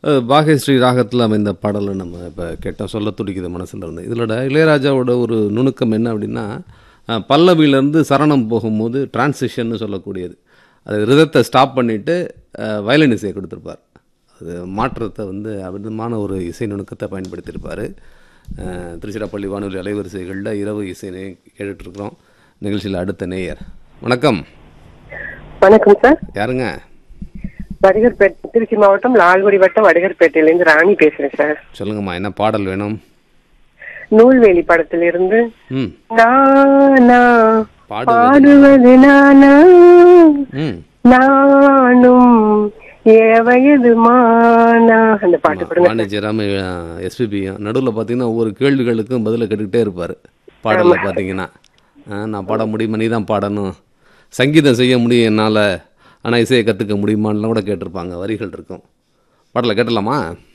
அஹ், பாகேஸ்ரீ ராகத்தில் அமைந்த பாடலை நம்ம இப்போ கேட்டால் சொல்ல துடிக்குது மனசில் இருந்து இதிலோட இளையராஜாவோட ஒரு நுணுக்கம் என்ன அப்படின்னா அஹ், பல்லவியிலேருந்து சரணம் போகும்போது டிரான்சிஷன்னு சொல்லக்கூடியது அது ரிதத்தை ஸ்டாப் பண்ணிவிட்டு வயலின் இசையை கொடுத்துருப்பார் அது மாற்றத்தை வந்து அமிர்தமான ஒரு இசை நுணுக்கத்தை பயன்படுத்தியிருப்பார் அஹ், திருச்சிராப்பள்ளி வானொலி அலைவரிசைகளில் இரவு இசையை கேட்டுட்ருக்குறோம் நிகழ்ச்சியில் அடுத்த நேயர் வணக்கம் வணக்கம் சார் யாருங்க வடுகர்பேட்டை திருச்சி மாவட்டம் லால்குடி வட்டம் வடுகர்பேட்டையிலேருந்து ராணி பேசுறேன் சார் சொல்லுங்கம்மா என்ன பாடல் வேணும் நூல்வேலி படத்திலிருந்து ம் நானா பாடுவது பாடுவது நானா ம் நானும் ஏ வயது மானா அந்த பாட்டு கொடுங்க வாணிஜ்யராம எஸ்பிபியும் நடுவில் பார்த்தீங்கன்னா ஒவ்வொரு கேள்விகளுக்கும் பதிலை கேட்டுக்கிட்டே இருப்பார் பாடலில் பார்த்தீங்கன்னா ஆ, நான் பாட முடியுமா நீ தான் பாடணும் சங்கீதம் செய்ய முடியும் என்னால் ஆனால் இசையை கற்றுக்க முடியுமான்லாம் கூட கேட்டிருப்பாங்க வரிகள் இருக்கும் பாடலை கேட்டலாமா